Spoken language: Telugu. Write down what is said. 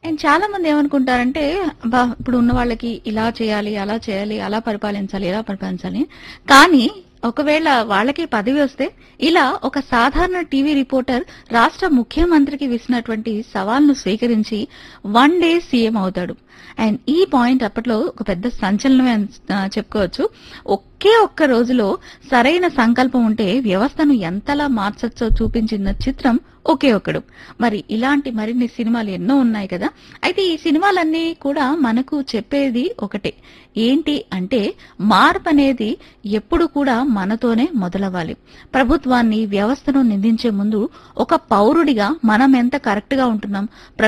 అండ్ చాలా మంది ఏమనుకుంటారంటే బా ఇప్పుడు ఉన్న వాళ్ళకి ఇలా చేయాలి అలా చేయాలి అలా పరిపాలించాలి ఇలా పరిపాలించాలి కానీ ఒకవేళ వాళ్ళకి పదవి వస్తే ఇలా ఒక సాధారణ టీవీ రిపోర్టర్ రాష్ట్ర ముఖ్యమంత్రికి విసినటువంటి సవాల్ను స్వీకరించి వన్ డే సీఎం అవుతాడు అండ్ ఈ పాయింట్ అప్పట్లో ఒక పెద్ద సంచలనమే అని ఆ, చెప్పుకోవచ్చు ఒకే ఒక్క రోజులో సరైన సంకల్పం ఉంటే వ్యవస్థను ఎంతలా మార్చచ్చో చూపించిన చిత్రం ఒకే ఒక్కడు మరి ఇలాంటి మరిన్ని సినిమాలు ఎన్నో ఉన్నాయి కదా అయితే ఈ సినిమాలన్నీ కూడా మనకు చెప్పేది ఒకటే ఏంటి అంటే మార్పు అనేది ఎప్పుడు కూడా మనతోనే మొదలవ్వాలి ప్రభుత్వాన్ని వ్యవస్థను నిందించే ముందు ఒక పౌరుడిగా మనం ఎంత కరెక్ట్ గా ఉంటున్నాం